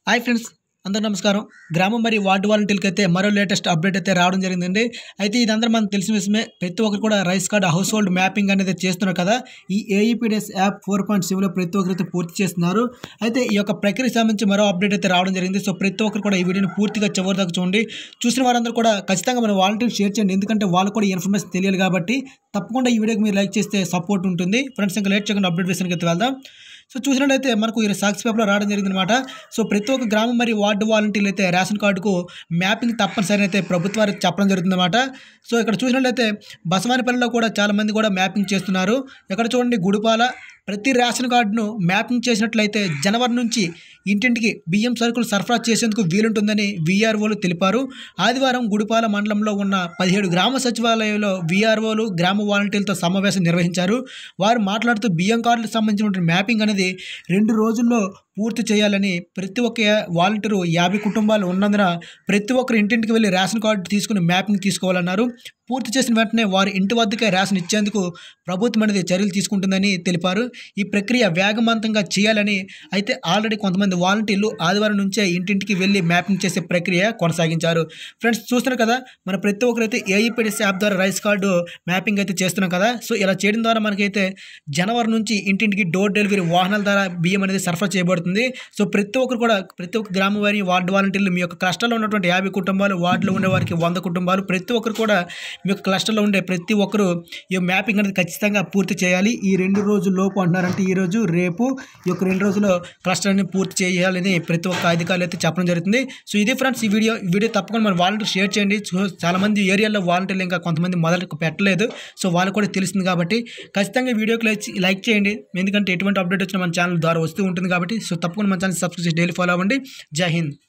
hi friends అందరూ నమస్కారం గ్రామం మరియు వార్డు వాలంటీర్లకి అయితే మరో లేటెస్ట్ అప్డేట్ అయితే రావడం జరిగిందండి అయితే ఇదందరూ మనకు తెలిసిన విషయమే ప్రతి ఒక్కరు కూడా rice card household mapping అనేది చేస్తున్నారు కదా ఈ ఏఈపీడిఎస్ యాప్ ఫోర్ పాయింట్ సెవెన్లో ప్రతి ఒక్కరు అయితే పూర్తి చేస్తున్నారు అయితే ఈ యొక్క ప్రక్రియకి సంబంధించి మరో అప్డేట్ అయితే రావడం జరిగింది సో ప్రతి ఒక్కరు కూడా ఈ వీడియోని పూర్తిగా చివరి దాకా చూడండి చూసిన వారందరూ కూడా ఖచ్చితంగా మన వాలంటీర్ షేర్ చేయండి ఎందుకంటే వాళ్ళు కూడా ఇన్ఫర్మేషన్ తెలియాలి కాబట్టి తప్పకుండా ఈ వీడియోకి మీరు లైక్ చేస్తే సపోర్ట్ ఉంటుంది ఫ్రెండ్స్ ఇంకా లేట్ చేయకుండా అప్డేట్ విషయానికి అయితే వెళ్దాం సో చూసినట్లయితే మనకు ఈ సాక్షి పేపర్లో రావడం జరిగింది అనమాట సో ప్రతి ఒక్క గ్రామం మరియు వార్డు వాలంటీర్లు అయితే రేషన్ కార్డుకు మ్యాపింగ్ తప్పనిసరి అయితే ప్రభుత్వాలు చెప్పడం జరుగుతుందన్నమాట సో ఇక్కడ చూసినట్లయితే బసవానిపల్లిలో కూడా చాలామంది కూడా మ్యాపింగ్ చేస్తున్నారు ఇక్కడ చూడండి గుడిపాల ప్రతి రేషన్ కార్డును మ్యాపింగ్ చేసినట్లయితే జనవరి నుంచి ఇంటింటికి బియ్యం సరుకులు సరఫరా చేసేందుకు వీలుంటుందని వీఆర్ఓలు తెలిపారు ఆదివారం గుడిపాల మండలంలో ఉన్న పదిహేడు గ్రామ సచివాలయంలో వీఆర్ఓలు గ్రామ వాలంటీర్లతో సమావేశం నిర్వహించారు వారు మాట్లాడుతూ బియ్యం కార్డులకు సంబంధించిన మ్యాపింగ్ అనేది రెండు రోజుల్లో పూర్తి చేయాలని ప్రతి ఒక్క వాలంటీరు యాభై కుటుంబాలు ఉన్నందున ప్రతి ఒక్కరు ఇంటింటికి వెళ్ళి రేషన్ కార్డు తీసుకుని మ్యాపింగ్ తీసుకోవాలన్నారు పూర్తి చేసిన వెంటనే వారి ఇంటి వద్దకే రేషన్ ఇచ్చేందుకు ప్రభుత్వం అనేది చర్యలు తీసుకుంటుందని తెలిపారు ఈ ప్రక్రియ వేగవంతంగా చేయాలని అయితే ఆల్రెడీ కొంతమంది వాలంటీర్లు ఆదివారం నుంచే ఇంటింటికి వెళ్ళి మ్యాపింగ్ చేసే ప్రక్రియ కొనసాగించారు ఫ్రెండ్స్ చూస్తున్నారు కదా మన ప్రతి ఒక్కరైతే ఏఈపీడీఎస్ యాప్ ద్వారా రైస్ కార్డు మ్యాపింగ్ అయితే చేస్తున్నాం కదా సో ఇలా చేయడం ద్వారా మనకైతే జనవరి నుంచి ఇంటింటికి డోర్ డెలివరీ వాహనాల ద్వారా బియ్యం అనేది సరఫరా చేయబడుతుంది సో ప్రతి ఒక్కరు కూడా ప్రతి ఒక్క గ్రామ వారి వార్డు వాలంటీర్లు మీ యొక్క క్లస్టర్లో ఉన్నటువంటి యాభై కుటుంబాలు వార్డులో ఉండే వారికి వంద కుటుంబాలు ప్రతి ఒక్కరు కూడా మీ యొక్క క్లస్టర్లో ఉండే ప్రతి ఒక్కరు ఈ మ్యాపింగ్ అనేది ఖచ్చితంగా పూర్తి చేయాలి ఈ రెండు రోజుల లోపు అంటున్నారంటే ఈ రోజు రేపు ఈ యొక్క రెండు రోజుల్లో క్లస్టర్ అనేది పూర్తి చేయాలని ప్రతి ఒక్క అధికారులు అయితే చెప్పడం జరుగుతుంది సో ఇది ఫ్రెండ్స్ ఈ వీడియో ఈ వీడియో తప్పకుండా మన వాలంటీర్ షేర్ చేయండి సో చాలామంది ఏరియాలో వాలంటీర్లు ఇంకా కొంతమంది మొదలకు పెట్టలేదు సో వాళ్ళకు కూడా తెలిసింది కాబట్టి ఖచ్చితంగా ఈ వీడియోకి లైక్ లైక్ చేయండి ఎందుకంటే ఎటువంటి అప్డేట్ వచ్చినా మన ఛానల్ ద్వారా వస్తూ ఉంటుంది కాబట్టి సో తప్పకుండా మన ఛానల్ సబ్స్క్రైబ్ చేసి డైలీ ఫాలో అవ్వండి జై హింద్